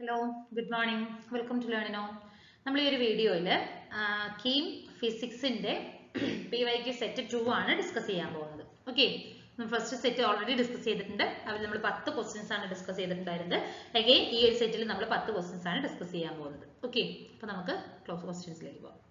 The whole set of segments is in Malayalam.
Hello good morning welcome to ലേണിനോ നമ്മൾ ഈ ഒരു വീഡിയോയിൽ കീം ഫിസിക്സിന്റെ പി വൈക്ക് സെറ്റ് ടു ആണ് ഡിസ്കസ് ചെയ്യാൻ പോകുന്നത് okay first set already discuss ചെയ്തിട്ടുണ്ട് അതിൽ നമ്മൾ പത്ത് ക്വസ്റ്റ്യൻസ് ആണ് ഡിസ്കസ് ചെയ്തിട്ടുണ്ടായിരുന്നത് അഗെയിൻ ഈ ഒരു സെറ്റിൽ നമ്മൾ പത്ത് ക്വസ്റ്റ്യൻസ് ആണ് ഡിസ്കസ് ചെയ്യാൻ പോകുന്നത് ഓക്കെ അപ്പൊ നമുക്ക് ക്ലോസ് ക്വസ്റ്റ്യൻസിലേക്ക് പോകാം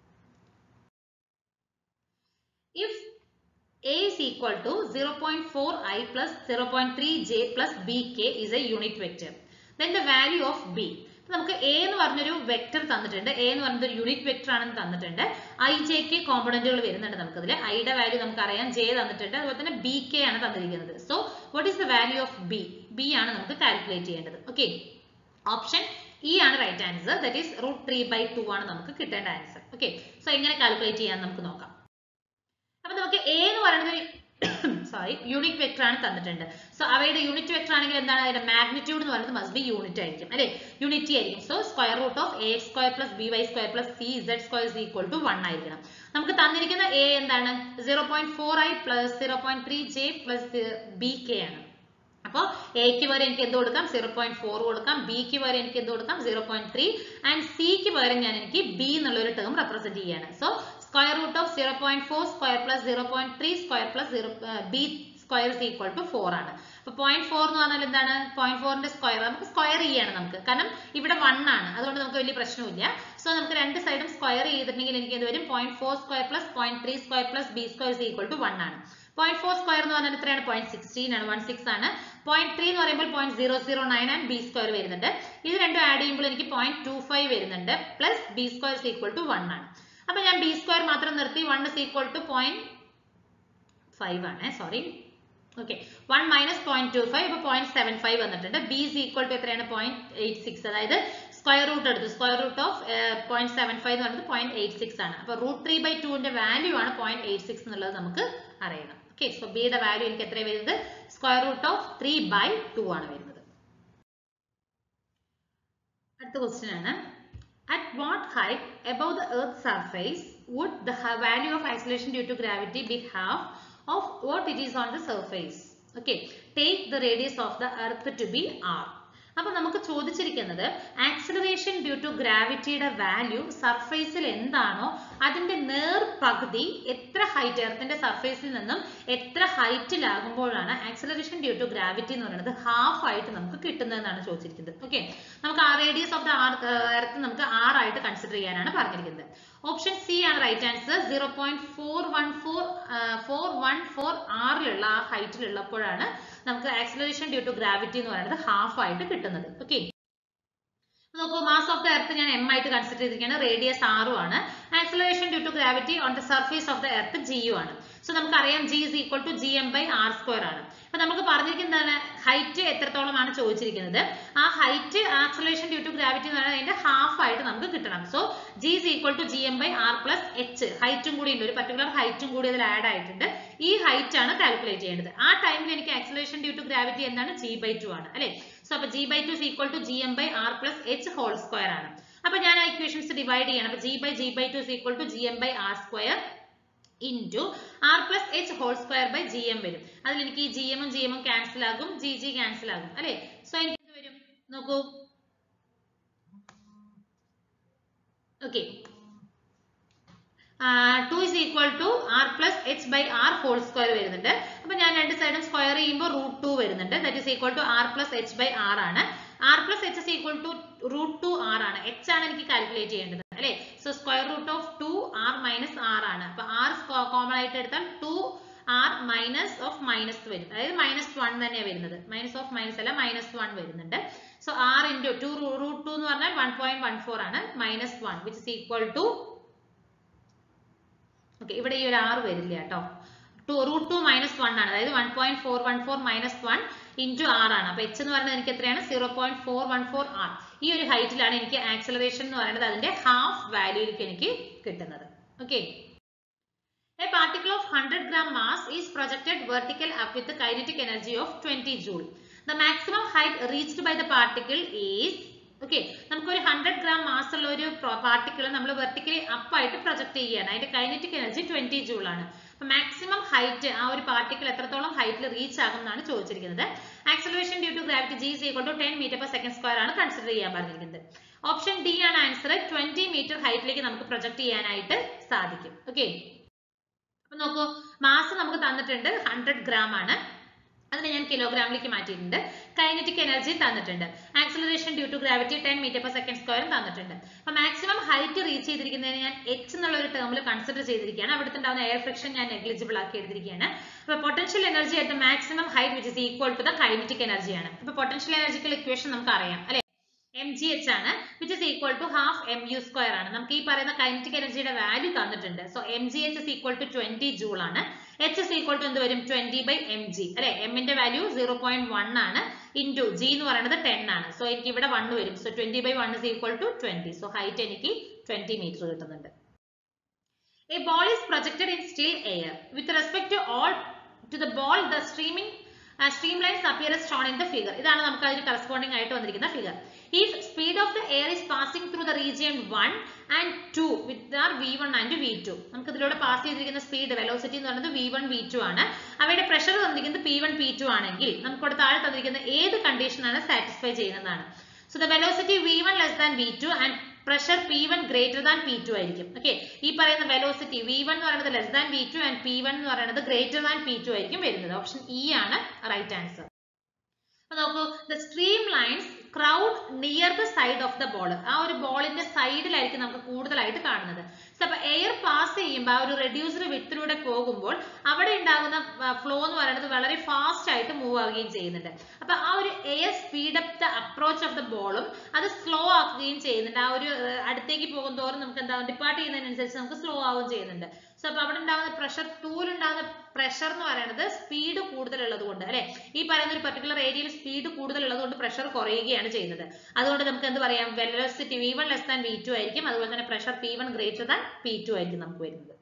if a is equal to 0.4i plus 0.3j plus bk is a unit vector then the value of b നമുക്ക് എ എന്ന് പറഞ്ഞൊരു വെക്ടർ തന്നിട്ടുണ്ട് എ എന്ന് പറഞ്ഞൊരു ഒരു യൂണിറ്റ് വെക്ടർ ആണെന്ന് തന്നിട്ടുണ്ട് ഐ ജെ കെ കോമ്പണന്റുകൾ വരുന്നുണ്ട് നമുക്കതിൽ ഐയുടെ വാല്യൂ നമുക്കറിയാം ജെ തന്നിട്ടുണ്ട് അതുപോലെ തന്നെ ബി കെ ആണ് തന്നിരിക്കുന്നത് so what is the value of B B ആണ് നമുക്ക് കാൽക്കുലേറ്റ് ചെയ്യേണ്ടത് ഓക്കെ ഓപ്ഷൻ ഇ ആണ് right answer that is root three by two ആണ് നമുക്ക് കിട്ടേണ്ട ആൻസർ ഓക്കെ സോ എങ്ങനെ കാൽക്കുലേറ്റ് ചെയ്യാൻ നമുക്ക് നോക്കാം അപ്പൊ നമുക്ക് എ എന്ന് പറയുന്നത് സോറി യൂണിറ്റ് വെക്ടർ ആണ് തന്നിട്ടുണ്ട് സോ അവയുടെ യൂണിറ്റ് വെക്ടർ ആണെങ്കിൽ എന്താണ് അതിന്റെ മാഗ്നിറ്റ്യൂഡ് എന്ന് പറയുന്നത് മസ്റ്റ് ബി യൂണിറ്റ് ആയിരിക്കും അല്ലെ യൂണിറ്റി ആയിരിക്കും so square root of A square plus B Y square plus C Z square is equal to one ആയിരിക്കണം നമുക്ക് തന്നിരിക്കുന്ന എ എന്താണ് zero point four I plus zero point three J plus B K ആണ് അപ്പോൾ എക്ക് പകരം എനിക്ക് എന്ത് കൊടുക്കാം സീറോ പോയിന്റ് ഫോർ കൊടുക്കാം ബിക്ക് പകരം എനിക്ക് എന്ത് കൊടുക്കാം സീറോ പോയിന്റ് ത്രീ ആൻഡ് സിക്ക് പകരം ഞാൻ എനിക്ക് ബി എന്നുള്ള ഒരു ടേം റെപ്രസെന്റ് ചെയ്യാണ് so square root of zero point four square plus zero point three square plus zero B square is equal to four ആണ് അപ്പൊ പോയിന്റ് ഫോർ എന്ന് പറഞ്ഞാൽ എന്താണ് പോയിന്റ് ഫോറിന്റെ സ്ക്വയർ നമുക്ക് സ്ക്വയർ ചെയ്യാണ് നമുക്ക് കാരണം ഇവിടെ വൺ ആണ് അതുകൊണ്ട് നമുക്ക് വലിയ പ്രശ്നമില്ല സോ നമുക്ക് രണ്ട് സൈഡും സ്ക്വയർ ചെയ്തിട്ടുണ്ടെങ്കിൽ എനിക്ക് എന്ത് വരും point four square plus point three square plus B square is equal to one ആണ് പോയിന്റ് ഫോർ സ്ക്വയർ എന്ന് പറഞ്ഞാൽ എത്രയാണ് പോയിന്റ് സിക്സ്റ്റീൻ ആണ് വൺ സിക്സ് ആണ് പോയിന്റ് ത്രീ എന്ന് പറയുമ്പോൾ point zero zero nine and B square വരുന്നുണ്ട് ഇത് രണ്ടും ആഡ് ചെയ്യുമ്പോൾ എനിക്ക് പോയിന്റ് ടു ഫൈവ് വരുന്നുണ്ട് plus B square is equal to one ആണ് അപ്പൊ ഞാൻ ബി സ്ക്വയർ മാത്രം നിർത്തി one is equal two point five ആണ് sorry okay one minus point two five ഇപ്പൊ പോയിന്റ് സെവൻ ഫൈവ് വന്നിട്ടുണ്ട് ബി ഇസ് ഈക്വൽ ടു എത്രയാണ് പോയിന്റ് എയ്റ്റ് സിക്സ് അതായത് സ്ക്വയർ റൂട്ട് എടുത്തു square root of point seven five എന്ന് പറയുന്നത് പോയിന്റ് എയ്റ്റ് സിക്സ് ആണ് അപ്പൊ റൂട്ട് ത്രീ ബൈ ടുവിന്റെ വാല്യൂ ആണ് പോയിന്റ് എയ്റ്റ് സിക്സ് എന്നുള്ളത് നമുക്ക് അറിയണം ഓക്കെ സോ ബിയുടെ വാല്യൂ എനിക്ക് എത്ര വരുന്നത് square root of three by two ആണ് വരുന്നത് അടുത്ത ക്വസ്റ്റ്യൻ ആണ് At what height above the Earth's surface would the value of acceleration due to gravity be half of what it is on the surface? Okay, take the radius of the Earth to be r. അപ്പൊ നമുക്ക് ചോദിച്ചിരിക്കുന്നത് ആക്സിലറേഷൻ ഡ്യൂ ടു ഗ്രാവിറ്റിയുടെ വാല്യൂ സർഫേസിൽ എന്താണോ അതിന്റെ നേർ പകുതി എത്ര ഹൈറ്റ് എർത്തിന്റെ സർഫേസിൽ നിന്നും എത്ര ഹൈറ്റിലാകുമ്പോഴാണ് ആക്സിലറേഷൻ ഡ്യൂ ടു ഗ്രാവിറ്റി എന്ന് പറയുന്നത് ഹാഫ് ആയിട്ട് നമുക്ക് കിട്ടുന്നതെന്നാണ് ചോദിച്ചിരിക്കുന്നത് ഓക്കെ നമുക്ക് ആ radius of the R earth നമുക്ക് ആർ ആയിട്ട് കൺസിഡർ ചെയ്യാനാണ് പറഞ്ഞിരിക്കുന്നത് ഓപ്ഷൻ സി ആണ് right answer zero point four one four four one four ആറിലുള്ള ആ ഹൈറ്റിലുള്ളപ്പോഴാണ് നമുക്ക് ആക്സിലറേഷൻ ഡ്യൂ ടു ഗ്രാവിറ്റി എന്ന് പറയുന്നത് ഹാഫ് ആയിട്ട് കിട്ടുന്നത് ഓക്കെ നോക്കൂ മാസ് ഓഫ് ദ എർത്ത് ഞാൻ എം ആയിട്ട് കൺസിഡർ ചെയ്തിരിക്കുകയാണ് റേഡിയസ് ആറും ആണ് acceleration due to gravity on the surface of the earth G U ആണ് സോ നമുക്കറിയാം G is equal to G M by R square ആണ് അപ്പൊ നമുക്ക് പറഞ്ഞിരിക്കുന്നതാണ് ഹൈറ്റ് എത്രത്തോളമാണ് ചോദിച്ചിരിക്കുന്നത് ആ height acceleration due to gravity എന്ന് പറയുന്നത് അതിന്റെ ഹാഫ് ആയിട്ട് നമുക്ക് കിട്ടണം so G is equal to G M by R plus H ഹൈറ്റും കൂടി ഉണ്ട് ഒരു പർട്ടിക്കുലർ ഹൈറ്റും കൂടി അതിൽ ആഡ് ആയിട്ടുണ്ട് ഈ ഹൈറ്റ് ആണ് കാൽക്കുലേറ്റ് ചെയ്യേണ്ടത് ആ ടൈമിൽ എനിക്ക് ആക്സലേഷൻ ഡ്യൂ ടു ഗ്രാവിറ്റി എന്താണ് ജി ബൈ ടു ആണ് അല്ലെ സോ അപ്പൊ G by two is equal to G M by R plus H whole square ആണ് അപ്പൊ ഞാൻ ആ ഇക്വേഷൻസ് ഡിവൈഡ് ചെയ്യണം അപ്പൊ G by G by two is equal to G M by R square into R plus H whole square by G M വരും അതിൽ എനിക്ക് ഈ ജി എമ്മും ജി എമ്മും ക്യാൻസൽ ആകും ജി ജി ക്യാൻസൽ ആകും അല്ലെ സോ എനിക്ക് എന്ത് വരും നോക്കൂ okay two is equal to R plus H by R whole square വരുന്നുണ്ട് അപ്പൊ ഞാൻ രണ്ട് സൈഡും സ്ക്വയർ ചെയ്യുമ്പോൾ റൂട്ട് ടു വരുന്നുണ്ട് that is equal to R plus H by R ആണ് R plus H is equal to root two R ആണ് എച്ച് ആണ് എനിക്ക് കാൽക്കുലേറ്റ് ചെയ്യേണ്ടത് അല്ലെ so square root of two R minus R ആണ് അപ്പൊ ആർ കോമൺ ആയിട്ട് എടുത്താൽ two R minus of minus വരും അതായത് മൈനസ് വൺ തന്നെയാണ് വരുന്നത് മൈനസ് ഓഫ് മൈനസ് അല്ല മൈനസ് വൺ വരുന്നുണ്ട് so R into two root two എന്ന് പറഞ്ഞാൽ വൺ പോയിന്റ് വൺ ഫോർ ആണ് minus one which is equal to okay ഇവിടെ ഈ ഒരു ആറ് വരില്ല കേട്ടോ two root two minus one ആണ് അതായത് one point four one four minus one into R ആണ് അപ്പൊ എച്ച് എന്ന് പറയുന്നത് എനിക്ക് എത്രയാണ് zero point four one four R ഈ ഒരു ഹൈറ്റിലാണ് എനിക്ക് ആക്സലറേഷൻ എന്ന് പറയുന്നത് അതിന്റെ ഹാഫ് വാല്യൂയിലേക്ക് എനിക്ക് കിട്ടുന്നത് okay A particle of 100 gram mass is projected vertical up with the kinetic energy of 20 joule. The maximum height reached by the particle is okay നമുക്കൊരു ഹൺഡ്രഡ് ഗ്രാം മാസ് ഉള്ള ഒരു പാർട്ടിക്കിൾ നമ്മൾ വെർട്ടിക്കലി അപ്പ് ആയിട്ട് പ്രൊജക്ട് ചെയ്യാണ് അതിന്റെ കൈനറ്റിക് എനർജി ട്വന്റി ജൂൾ ആണ് അപ്പൊ മാക്സിമം ഹൈറ്റ് ആ ഒരു പാർട്ടിക്കിൾ എത്രത്തോളം ഹൈറ്റിൽ റീച്ച് ആകും എന്നാണ് ചോദിച്ചിരിക്കുന്നത് acceleration due to gravity G is equal to ten metre per second square ആണ് കൺസിഡർ ചെയ്യാൻ പറഞ്ഞിരിക്കുന്നത് ഓപ്ഷൻ ഡി ആണ് ആൻസർ ട്വന്റി മീറ്റർ ഹൈറ്റിലേക്ക് നമുക്ക് പ്രൊജക്ട് ചെയ്യാനായിട്ട് സാധിക്കും ഓക്കെ അപ്പൊ നോക്കൂ മാസ് നമുക്ക് തന്നിട്ടുണ്ട് ഹൺഡ്രഡ് ഗ്രാം ആണ് അതിനെ ഞാൻ കിലോഗ്രാമിലേക്ക് മാറ്റിയിട്ടുണ്ട് കൈനറ്റിക് എനർജി തന്നിട്ടുണ്ട് acceleration due to gravity ten metre per second സ്ക്വയറും തന്നിട്ടുണ്ട് അപ്പൊ മാക്സിമം ഹൈറ്റ് റീച്ച് ചെയ്തിരിക്കുന്നതിന് ഞാൻ എച്ച് എന്നുള്ള ഒരു ടേമിൽ കൺസിഡർ ചെയ്തിരിക്കുകയാണ് അവിടുത്തെ ഉണ്ടാകുന്ന എയർ ഫ്രിക്ഷൻ ഞാൻ നെഗ്ലിജിബിൾ ആക്കി എടുത്തിരിക്കുകയാണ് അപ്പൊ potential energy at maximum height which is equal to the kinetic എനർജിയാണ് അപ്പൊ പൊട്ടൻഷ്യൽ എനർജിക്കൽ ഇക്വേഷൻ നമുക്ക് അറിയാം അല്ലെ എം ജി എച്ച് ആണ് which is equal to half M U square ആണ് നമുക്ക് ഈ പറയുന്ന കൈനറ്റിക് എനർജിയുടെ വാല്യൂ തന്നിട്ടുണ്ട് so M G H is equal to twenty joule ആണ് എച്ച് ഇസ് ഈക്വൽ ടു എന്ത് വരും ട്വന്റി ബൈ എം ജി അല്ലെ എമ്മിന്റെ വാല്യൂ സീറോ പോയിന്റ് വൺ ആണ് ഇൻറ്റു ജി എന്ന് പറയുന്നത് ടെൻ ആണ് സോ എനിക്ക് ഇവിടെ വൺ വരും so twenty by one is equal to twenty so height എനിക്ക് ട്വന്റി മീറ്റർ കിട്ടുന്നുണ്ട് A ball is projected in still air. With respect to all to the ball, the streaming uh, streamlines appear as shown in the figure. ഇതാണ് നമുക്ക് അതിന് corresponding ആയിട്ട് വന്നിരിക്കുന്ന figure. If speed of the air is passing through the region 1 and 2 with our v1 and v2. നമുക്ക് ഇതിലൂടെ പാസ് ചെയ്തിരിക്കുന്ന സ്പീഡ് വെലോസിറ്റി എന്ന് പറയുന്നത് v1 v2 ആണ് അവയുടെ പ്രഷർ തന്നിരിക്കുന്നത് p1 p2 ആണെങ്കിൽ നമുക്ക് ഇവിടെ താഴെ തന്നിരിക്കുന്ന ഏത് കണ്ടീഷൻ ആണ് സാറ്റിസ്ഫൈ ചെയ്യുന്നതാണ് so the velocity v1 less than v2 and pressure P one greater than P two ആയിരിക്കും ഓക്കെ ഈ പറയുന്ന വെലോസിറ്റി വി വൺ എന്ന് പറയുന്നത് less than V two and P one എന്ന് പറയുന്നത് ഗ്രേറ്റർ ദാൻ പി ടു ആയിരിക്കും വരുന്നത് ഓപ്ഷൻ ഇ ആണ് റൈറ്റ് ആൻസർ അപ്പൊ നോക്കൂ the stream lines crowd near the side of the ball ആ ഒരു ബോളിന്റെ സൈഡിലായിരിക്കും നമുക്ക് കൂടുതലായിട്ട് കാണുന്നത് സോ അപ്പൊ എയർ പാസ് ചെയ്യുമ്പോൾ ആ ഒരു റെഡ്യൂസർ വിത്തിലൂടെ പോകുമ്പോൾ അവിടെ ഉണ്ടാകുന്ന ഫ്ലോ എന്ന് പറയുന്നത് വളരെ ഫാസ്റ്റ് ആയിട്ട് മൂവ് ആവുകയും ചെയ്യുന്നുണ്ട് അപ്പൊ ആ ഒരു air speed up the approach of the ബോളും അത് സ്ലോ ആക്കുകയും ചെയ്യുന്നുണ്ട് ആ ഒരു ഏർ, അടുത്തേക്ക് പോകും തോറും നമുക്ക് എന്താ ഡിപ്പാർട്ട് ചെയ്യുന്നതിനനുസരിച്ച് നമുക്ക് സ്ലോ ആവുകയും ചെയ്യുന്നുണ്ട് സോ അപ്പൊ അവിടെ ഉണ്ടാകുന്ന പ്രഷർ ടൂലുണ്ടാകുന്ന പ്രഷർ എന്ന് പറയുന്നത് സ്പീഡ് കൂടുതലുള്ളത് കൊണ്ട് അല്ലെ ഈ പറയുന്ന ഒരു പർട്ടിക്കുലർ ഏരിയയിൽ സ്പീഡ് കൂടുതലുള്ളത് കൊണ്ട് പ്രഷർ കുറയുകയാണ് ചെയ്യുന്നത് അതുകൊണ്ട് നമുക്ക് എന്ത് പറയാം velocity V one less than V two ആയിരിക്കും അതുപോലെ തന്നെ pressure P one greater than P two ആയിരിക്കും നമുക്ക് വരുന്നത്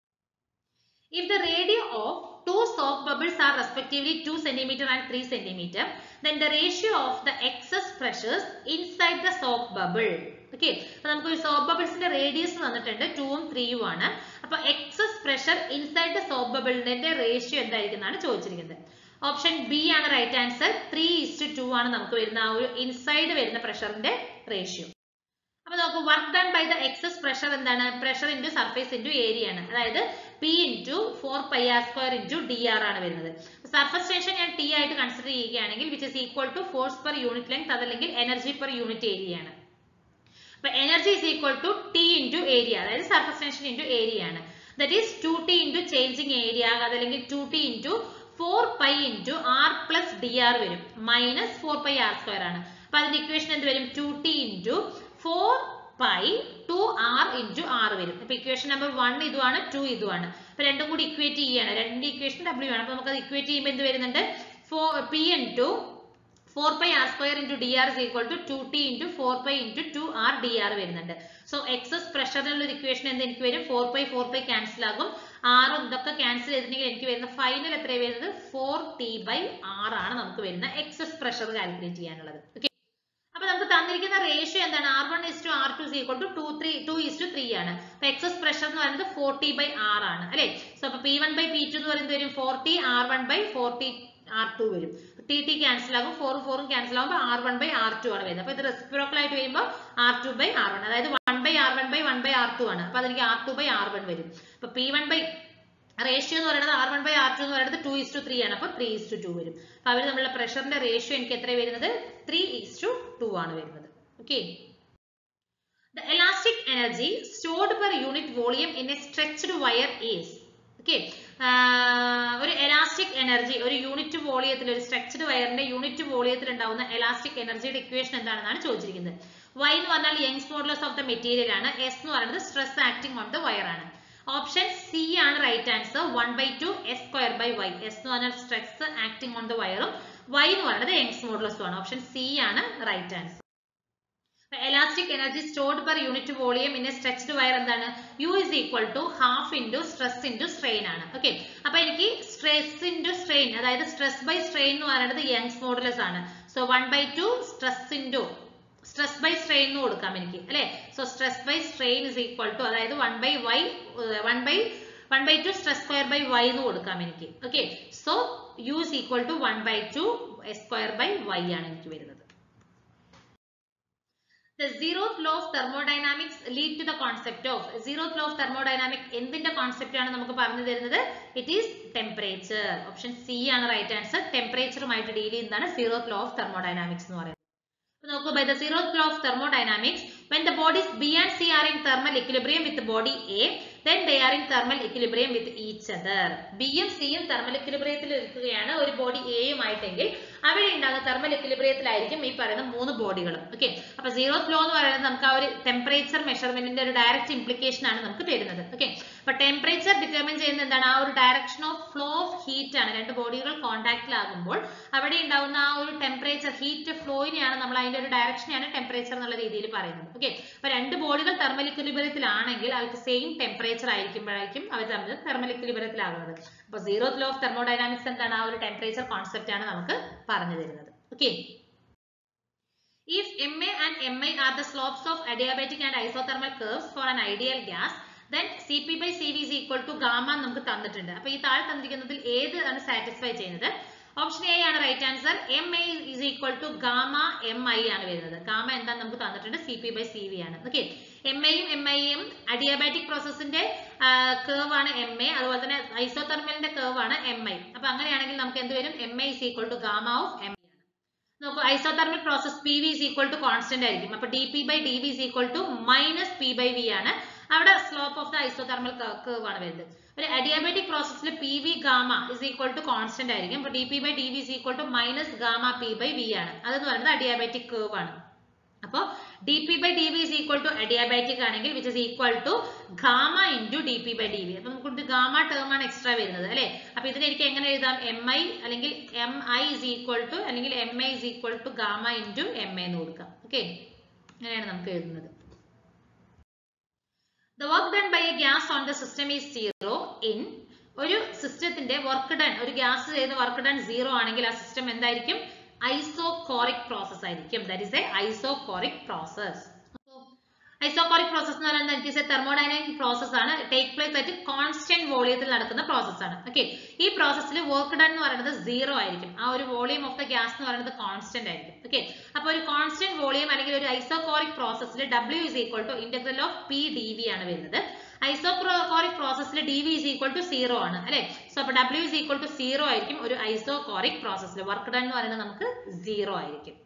If the radio of two soap bubbles are respectively 2 cm and 3 cm, then the ratio of the excess pressures inside the soap bubble. Okay. അപ്പൊ നമുക്ക് ഒരു സോപ്പ് ബബിൾസിന്റെ റേഡിയസ് തന്നിട്ടുണ്ട് ടൂവും ത്രീയും ആണ് അപ്പൊ excess pressure inside the soap ബബിളിന്റെ റേഷ്യോ എന്തായിരിക്കും എന്നാണ് ചോദിച്ചിരിക്കുന്നത് ഓപ്ഷൻ ബി ആണ് right answer three is two ആണ് നമുക്ക് വരുന്ന ആ ഒരു ഇൻസൈഡ് വരുന്ന പ്രഷറിന്റെ റേഷ്യോ അപ്പൊ നോക്കൂ work done by the excess pressure എന്താണ് pressure into surface into area ആണ് അതായത് P into four pi R square into D R ആണ് വരുന്നത് സർഫസ് ടെൻഷൻ ഞാൻ ടി ആയിട്ട് കൺസിഡർ ചെയ്യുകയാണെങ്കിൽ which is equal to force per unit length അതല്ലെങ്കിൽ എനർജി പെർ യൂണിറ്റ് ഏരിയ ആണ് അപ്പൊ energy is equal to T into area അതായത് സർഫസ് ടെൻഷൻ ഇൻറ്റു ഏരിയ ആണ് that is two T into changing area അതല്ലെങ്കിൽ two T into four pi into R plus D R വരും minus four pi R square ആണ് അപ്പൊ അതിന്റെ ഇക്വേഷൻ എന്ത് വരും two T into four pi two R into R വരും അപ്പൊ ഇക്വേഷൻ നമ്പർ വൺ ഇതുമാണ് ടു ഇതുമാണ് അപ്പൊ രണ്ടും കൂടി ഇക്വേറ്റ് ചെയ്യാണ് രണ്ട് ഇക്വേഷൻ ഡബ്ല്യു ആണ് അപ്പൊ നമുക്ക് അത് ഇക്വേറ്റ് ചെയ്യുമ്പോൾ എന്ത് വരുന്നുണ്ട് four P into four pi R square into D R is equal to two T into four pi into two R D R വരുന്നുണ്ട് സോ എക്സസ് പ്രഷറിനുള്ള ഒരു ഇക്വേഷൻ എന്ത് എനിക്ക് വരും four pi four pi cancel ആകും ആറും ഇതൊക്കെ ക്യാൻസൽ ചെയ്തിട്ടുണ്ടെങ്കിൽ എനിക്ക് വരുന്ന ഫൈനൽ എത്ര വരുന്നത് ഫോർ ടി ബൈ ആർ ആണ് നമുക്ക് വരുന്ന എക്സസ് പ്രഷർ കാൽക്കുലേറ്റ് ചെയ്യാനുള്ളത് ഓക്കെ അപ്പൊ നമുക്ക് തന്നിരിക്കുന്ന റേഷ്യോ എന്താണ് R one is to R two equal to two three two is to three ആണ് അപ്പൊ എക്സസ് പ്രഷർ എന്ന് പറയുന്നത് ഫോർട്ടി ബൈ ആർ ആണ് അല്ലെ സോ അപ്പൊ P one by P two എന്ന് പറയുന്നത് വരും forty R one by forty R two വരും ടി ടി ക്യാൻസൽ ആകും ഫോറും ഫോറും ക്യാൻസൽ ആകുമ്പോൾ R one by R two ആണ് വരുന്നത് അപ്പൊ ഇത് റെസിപ്രോക്കൽ ആയിട്ട് വരുമ്പോൾ R two by R one അതായത് one by R one by one by R two ആണ് അപ്പൊ അതെനിക്ക് R two by R one വരും അപ്പൊ പി വൺ ബൈ റേഷ്യോ എന്ന് പറയുന്നത് R one by R two എന്ന് പറയുന്നത് ടു ഇസ് ടു ത്രീ ആണ് അപ്പൊ ത്രീ ഇസ് ടു ടു വരും അപ്പൊ അവർ തമ്മിലുള്ള പ്രഷറിന്റെ റേഷ്യോ എനിക്ക് എത്ര വരുന്നത് ത്രീ ഇസ് ടു ടു ആണ് വരുന്നത് okay The elastic energy stored per unit volume in a stretched wire is okay ഒരു എലാസ്റ്റിക് എനർജി ഒരു യൂണിറ്റ് വോളിയത്തിൽ ഒരു സ്ട്രക്ചർഡ് വയറിന്റെ യൂണിറ്റ് വോളിയത്തിൽ ഉണ്ടാവുന്ന എലാസ്റ്റിക് എനർജിയുടെ ഇക്വേഷൻ എന്താണെന്നാണ് ചോദിച്ചിരിക്കുന്നത് y എന്ന് പറഞ്ഞാൽ Young's modulus of the material ആണ് s എന്ന് പറയുന്നത് stress acting on the wire ആണ് ഓപ്ഷൻ സി ആണ് right answer one by two S square by Y S എന്ന് പറഞ്ഞാൽ സ്ട്രെസ് ആക്ടിംഗ് ഓൺ ദ വയറും y എന്ന് പറയുന്നത് യങ്സ് മോഡുലസും ആണ് ഓപ്ഷൻ സി ആണ് right answer elastic energy stored per unit volume in a stretched wire എന്താണ് u is equal to half into stress into strain ആണ് ഓക്കെ അപ്പൊ എനിക്ക് സ്ട്രെസ് into strain അതായത് സ്ട്രെസ് ബൈ സ്ട്രെയിൻ എന്ന് പറയുന്നത് യങ്സ് മോഡുലസ് ആണ് so one by two stress into stress by strain എന്ന് കൊടുക്കാം എനിക്ക് അല്ലെ so stress by strain is equal to അതായത് one by Y one by one by two stress square by Y എന്ന് കൊടുക്കാം എനിക്ക് okay so U is equal to one by two S square by Y ആണ് എനിക്ക് വരുന്നത് The zeroth law of thermodynamics lead to the concept of zeroth law of thermodynamics എന്തിന്റെ കോൺസെപ്റ്റ് ആണ് നമുക്ക് പറഞ്ഞു തരുന്നത് it is temperature option C ആണ് റൈറ്റ് ആൻസർ ടെമ്പറേച്ചറുമായിട്ട് ഡീൽ ചെയ്യുന്നതാണ് zeroth law of thermodynamics എന്ന് പറയുന്നത് അപ്പൊ നോക്കൂ by the zeroth law of thermodynamics when the bodies B and C are in thermal equilibrium with body A then they are in thermal equilibrium with each other B യും C യും thermal equilibriumത്തിൽ ഇരിക്കുകയാണ് ഒരു ബോഡി A യുമായിട്ടെങ്കിൽ അവിടെ ഉണ്ടാകുന്ന തെർമൽ എക്വിലിബ്രിയത്തിലായിരിക്കും ഈ പറയുന്ന മൂന്ന് ബോഡികളും ഓക്കെ അപ്പൊ സീറോ ഫ്ലോ എന്ന് പറയുന്നത് നമുക്ക് ആ ഒരു ടെമ്പറേച്ചർ മെഷർമെന്റിന്റെ ഒരു ഡയറക്റ്റ് ഇംപ്ലിക്കേഷൻ ആണ് നമുക്ക് തരുന്നത് ഓക്കെ അപ്പൊ ടെമ്പറേച്ചർ ഡിറ്റർമിൻ ചെയ്യുന്ന എന്താണ് ആ ഒരു direction of flow of heat ആണ് രണ്ട് ബോഡികൾ കോൺടാക്റ്റിലാകുമ്പോൾ അവിടെ ഉണ്ടാവുന്ന ആ ഒരു ടെമ്പറേച്ചർ ഹീറ്റ് ഫ്ലോയിനെയാണ് നമ്മൾ അതിന്റെ ഒരു ഡയറക്ഷനെയാണ് ടെമ്പറേച്ചർ എന്നുള്ള രീതിയിൽ പറയുന്നത് ഓക്കെ അപ്പൊ രണ്ട് ബോഡികൾ തെർമൽ ഇക്വിലിബ്രിയത്തിലാണെങ്കിൽ അവർക്ക് സെയിം ടെമ്പറേച്ചർ ആയിരിക്കുമ്പോഴായിരിക്കും അവർ തമ്മിൽ തെർമൽ ഇക്വിലിബ്രിയത്തിലാകുന്നത് അപ്പൊ സീറോ ലോ ഓഫ് തെർമോഡൈനാമിക്സ് എന്താണ് ആ ഒരു ടെമ്പറേച്ചർ കോൺസെപ്റ്റ് ആണ് നമുക്ക് പറഞ്ഞു തരുന്നത് okay If Ma and Mi are the slopes of adiabatic and isothermal curves for an ideal gas, then Cp by Cv is equal to gamma എന്ന് നമുക്ക് തന്നിട്ടുണ്ട് അപ്പൊ ഈ താഴെ തന്നിരിക്കുന്നതിൽ ഏത് ആണ് സാറ്റിസ്ഫൈ ചെയ്യുന്നത് ഓപ്ഷൻ എ ആണ് right answer M I is equal to gamma M I ആണ് വരുന്നത് ഗാമ എന്താ നമുക്ക് തന്നിട്ടുണ്ട് C P by C V ആണ് ഓക്കെ എം ഐയും എം ഐയും അഡിയാബാറ്റിക് പ്രോസസ്സിന്റെ കേർവ് ആണ് എം എ അതുപോലെ തന്നെ ഐസോതെർമലിന്റെ കേർവ് ആണ് എം ഐ അപ്പൊ അങ്ങനെയാണെങ്കിൽ നമുക്ക് എന്ത് വരും M I is equal to gamma of M നോക്കൂ isothermal process P V is equal to constant ആയിരിക്കും അപ്പൊ D P by D V is equal to minus P by V ആണ് അവിടെ slope of the isothermal curve ആണ് വരുന്നത് ഒരു അഡിയാബാറ്റിക് പ്രോസസ്സിൽ P V gamma is equal to constant ആയിരിക്കും അപ്പൊ D P by D V is equal to minus gamma P by V ആണ് അതെന്ന് പറയുന്നത് അഡിയാബാറ്റിക് കേർവ് ആണ് അപ്പൊ D P by D V is equal to adiabatic ആണെങ്കിൽ which is equal to gamma into D P by D V അപ്പൊ നമുക്ക് ഗാമ ടേം ആണ് എക്സ്ട്രാ വരുന്നത് അല്ലെ അപ്പൊ ഇതിനെ എനിക്ക് എങ്ങനെ എഴുതാം എം ഐ അല്ലെങ്കിൽ M I is equal to അല്ലെങ്കിൽ M I is equal to gamma into M A എന്ന് കൊടുക്കാം ഓക്കെ അങ്ങനെയാണ് നമുക്ക് എഴുതുന്നത് The work done by a gas on the system is zero in ഒരു സിസ്റ്റത്തിന്റെ വർക്ക് ഡൺ ഒരു ഗ്യാസ് ചെയ്ത വർക്ക് ഡൺ സീറോ ആണെങ്കിൽ ആ സിസ്റ്റം എന്തായിരിക്കും ഐസോകോറിക് പ്രോസസ് ആയിരിക്കും that is a isochoric process isochoric process എന്ന് പറയുന്നത് it is a thermodynamic process ആണ് ടേക്ക് പ്ലേസ് ആയിട്ട് കോൺസ്റ്റന്റ് വോളിയത്തിൽ നടക്കുന്ന പ്രോസസ് ആണ് ഓക്കെ ഈ പ്രോസസ്സിൽ വർക്ക് ഡൺ എന്ന് പറയുന്നത് സീറോ ആയിരിക്കും ആ ഒരു വോളിയം ഓഫ് ദ ഗ്യാസ് എന്ന് പറയുന്നത് കോൺസ്റ്റന്റ് ആയിരിക്കും ഓക്കെ അപ്പൊ ഒരു കോൺസ്റ്റന്റ് വോളിയം അല്ലെങ്കിൽ ഒരു ഐസോകോറിക് പ്രോസസ്സിൽ W is equal to integral of P D V ആണ് വരുന്നത് ഐസോകോറിക് പ്രോസസ്സിൽ D V is equal to zero ആണ് അല്ലെ സോ അപ്പൊ W is equal to zero ആയിരിക്കും ഒരു ഐസോകോറിക് പ്രോസസ്സിൽ വർക്ക് ഡൺ എന്ന് പറയുന്നത് നമുക്ക് സീറോ ആയിരിക്കും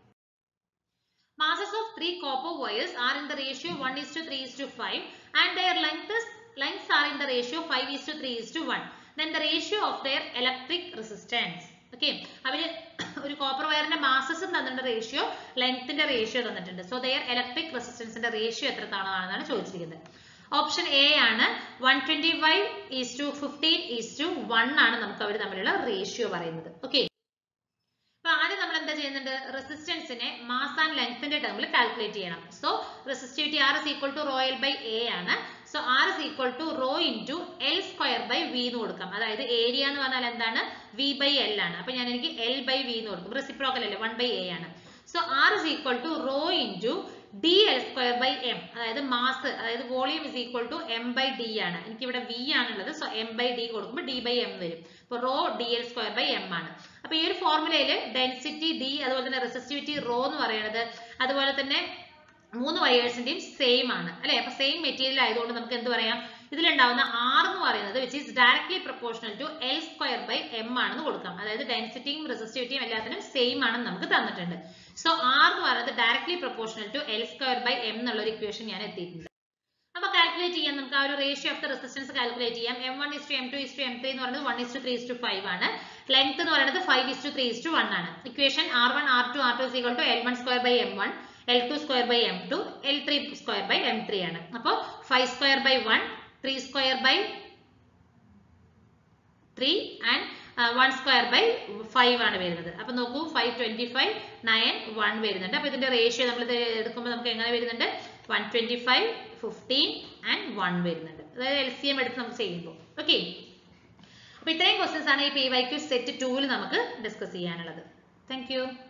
masses of three copper wires are in the ratio 1 is to 3 is to 5 and their lengths lengths are in the ratio 5 is to 3 is to 1 then the ratio of their electric resistance okay അവര് ഒരു കോപ്പർ വയറിന്റെ മാസസും തന്നിട്ടുണ്ട് റേഷ്യോ ലെങ്ത്തിന്റെ റേഷ്യോ തന്നിട്ടുണ്ട് സോ ദയർ ഇലക്ട്രിക് റെസിസ്റ്റൻസിന്റെ റേഷ്യോ എത്ര തവണ ചോദിച്ചിരിക്കുന്നത് ഓപ്ഷൻ എ ആണ് one twenty five is to fifteen is to one ആണ് നമുക്ക് അവർ തമ്മിലുള്ള റേഷ്യോ പറയുന്നത് ഓക്കെ അപ്പൊ ആദ്യം നമ്മൾ എന്താ ചെയ്യുന്നുണ്ട് റെസിസ്റ്റൻസിനെ മാസ് ആൻഡ് ലെങ്ത്തിന്റെ ടേമിൽ കാൽക്കുലേറ്റ് ചെയ്യണം so resistivity R is equal to rho L by A ആണ് so R is equal to rho into L square by V എന്ന് കൊടുക്കാം അതായത് ഏരിയ എന്ന് പറഞ്ഞാൽ എന്താണ് വി ബൈ എൽ ആണ് അപ്പൊ ഞാൻ എനിക്ക് എൽ ബൈ വി എന്ന് കൊടുക്കും റെസിപ്രോക്കൽ അല്ലേ വൺ ബൈ എ ആണ് so R is equal to rho into D L square by M അതായത് മാസ് അതായത് volume is equal to M by D ആണ് എനിക്ക് ഇവിടെ വി ആണുള്ളത് സോ എം ബൈ ഡി കൊടുക്കുമ്പോൾ ഡി ബൈ എം വരും അപ്പൊ rho D L square by M ആണ് അപ്പൊ ഈ ഒരു ഫോർമുലയിൽ ഡെൻസിറ്റി ഡി അതുപോലെ തന്നെ റെസിസ്റ്റിവിറ്റി റോ എന്ന് പറയുന്നത് അതുപോലെ തന്നെ മൂന്ന് വയേഴ്സിന്റെയും സെയിം ആണ് അല്ലെ അപ്പൊ സെയിം മെറ്റീരിയൽ ആയതുകൊണ്ട് നമുക്ക് എന്ത് പറയാം ഇതിലുണ്ടാവുന്ന ആർ എന്ന് പറയുന്നത് which is directly proportional to L square by M ആണെന്ന് കൊടുക്കാം അതായത് ഡെൻസിറ്റിയും റെസിസ്റ്റിവിറ്റിയും എല്ലാത്തിനും സെയിം ആണെന്ന് നമുക്ക് തന്നിട്ടുണ്ട് സോ ആർ എന്ന് പറയുന്നത് directly proportional to L square by M എന്നുള്ള ഒരു ഇക്വേഷൻ ഞാൻ എത്തിയിട്ടുണ്ട് അപ്പൊ കാൽക്കുലേറ്റ് ചെയ്യാം നമുക്ക് ആ ഒരു ratio of the resistance calculate ചെയ്യാം M one is to M two is to M three എന്ന് പറയുന്നത് one is to three is to five ആണ് ലെങ്ത് എന്ന് പറയുന്നത് five is to three is to one ആണ് equation R one R two R two equal to L one square by M one L two square by M two L three square by M three ആണ് അപ്പോൾ five square by one three square by three and one square by five ആണ് വരുന്നത് അപ്പൊ നോക്കൂ five twenty five nine one വരുന്നുണ്ട് അപ്പൊ ഇതിന്റെ റേഷ്യോ നമ്മൾ ഇത് എടുക്കുമ്പോൾ നമുക്ക് എങ്ങനെ വരുന്നുണ്ട് one twenty five fifteen and one വരുന്നുണ്ട് അതായത് എൽ സി എം എടുത്ത് നമുക്ക് ചെയ്യുമ്പോൾ ഓക്കെ അപ്പൊ ഇത്രയും ക്വസ്റ്റ്യൻസ് ആണ് ഈ പി വൈ ക്യു സെറ്റ് ടൂവിൽ നമുക്ക് ഡിസ്കസ് ചെയ്യാനുള്ളത് താങ്ക്